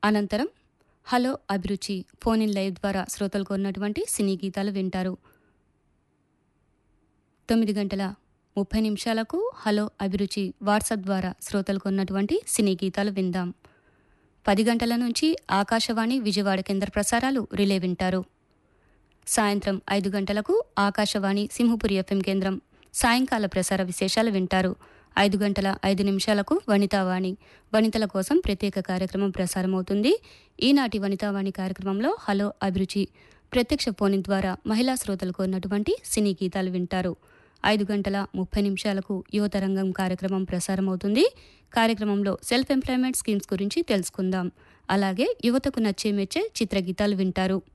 అనంతరం హలో అభిరుచి phone in live ద్వారా శ్రోతలు కోరినటువంటి సినీ గీతాలు వింటారు తొమ్మిది గంటల ముప్పై నిమిషాలకు హలో అభిరుచి వాట్సాప్ ద్వారా శ్రోతలు కొన్నటువంటి సినీ గీతాలు విందాం పది గంటల నుంచి ఆకాశవాణి విజయవాడ కేంద్ర ప్రసారాలు రిలే వింటారు సాయంత్రం ఐదు గంటలకు ఆకాశవాణి సింహపురి ఎఫ్ఎం కేంద్రం సాయంకాల ప్రసార విశేషాలు వింటారు ఐదు గంటల ఐదు నిమిషాలకు వనితావాణి వనితల కోసం ప్రత్యేక కార్యక్రమం ప్రసారమవుతుంది ఈనాటి వనితావాణి కార్యక్రమంలో హలో అభిరుచి ప్రత్యక్ష ఫోన్ ద్వారా మహిళా శ్రోతలు కోరినటువంటి సినీ గీతాలు వింటారు ఐదు గంటల ముప్పై నిమిషాలకు యువతరంగం కార్యక్రమం ప్రసారమవుతుంది కార్యక్రమంలో సెల్ఫ్ ఎంప్లాయ్మెంట్ స్కీమ్స్ గురించి తెలుసుకుందాం అలాగే యువతకు నచ్చే మెచ్చే చిత్రగీతాలు వింటారు